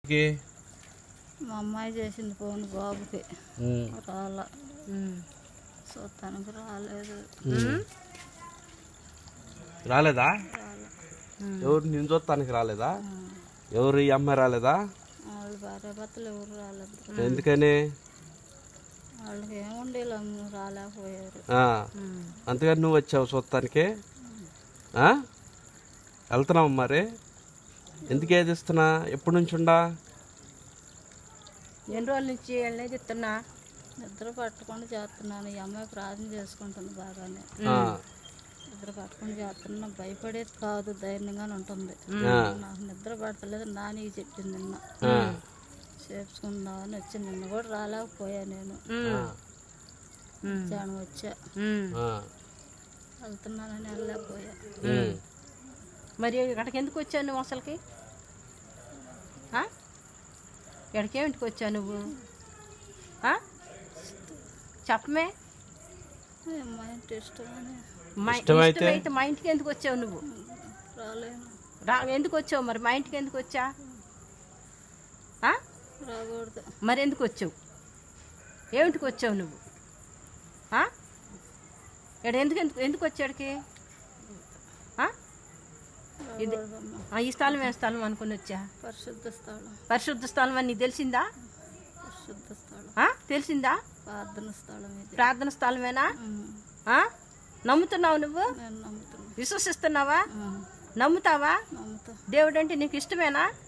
కి? మా అమ్మాయి చేసింది ఫోన్ బాబుకి ఉమ్. రాల చూస్తానికి రాలేదు రాలేదా రాలే ఎవరు నేను చూస్తానికి రాలేదా ఎవరు ఈ అమ్మాయి రాలేదా వాళ్ళ భార్య భర్తలు ఎవరు రాలేదు ఎందుకని వాళ్ళకి ఏముండి ఇలా రాలేకపోయారు ఆ. అంతేగాని నువ్వు వచ్చావు చూస్తానికి ఆ? వెళ్తున్నావు మరి ఎందుకు ఏది ఇస్తున్నా ఎప్పటి నుంచి ఉండా ఎన్ని రోజుల నుంచి వెళ్ళేది ఇస్తున్నా నిద్ర పట్టుకొని చేస్తున్నాను ఈ అమ్మాయి ప్రార్థన చేసుకుంటుంది బాగానే ఆ. నిద్ర పట్టుకొని చేస్తున్నా భయపడేది కాదు ధైర్యంగానే ఉంటుంది ఆ. నాకు నిద్ర పడతలేదు నాని చెప్పింది నిన్న ఆ. చేర్చుకుందామని వచ్చి నిన్న కూడా రాలేకపోయా నేను జనం వచ్చా ఆ. వెళ్తున్నానని వెళ్ళలేకపోయా ఉమ్. మరి ఇక్కడికి ఎందుకు వచ్చావు నువ్వు అసలుకి ఆ? ఇక్కడికి ఏమిటికి వచ్చావు నువ్వు ఆ? చెప్పమే ఈ అమ్మాయి అంటే ఇష్టమని మా ఇష్టమైతే? ఇష్టమైతే మా ఇంటికి ఎందుకు వచ్చావు నువ్వు రాలేను రా ఎందుకు వచ్చావు మరి మా ఇంటికి ఎందుకు వచ్చా ఆ? రాకూడదు మరి ఎందుకు వచ్చావు ఏమిటికి వచ్చావు నువ్వు ఆ? ఇక్కడ ఎందుకు ఎందుకు ఎందుకు వచ్చాడికి ఆ? ఇది రాకూడదమ్మా ఆ, ఈ స్థలం ఏ స్థలం అనుకుని వచ్చా పరిశుద్ధ స్థలం పరిశుద్ధ స్థలం అని నీకు తెలిసిందా పరిశుద్ధ స్థలం ఆ? తెలిసిందా ప్రార్థన స్థలం ఇది ప్రార్థన స్థలమేనా ఉమ్. ఆ? నమ్ముతున్నావు నువ్వు నేను నమ్ముతున్నా విశ్వసిస్తున్నావా ఉమ్. నమ్ముతావా నమ్ముతా దేవుడు అంటే నీకు ఇష్టమేనా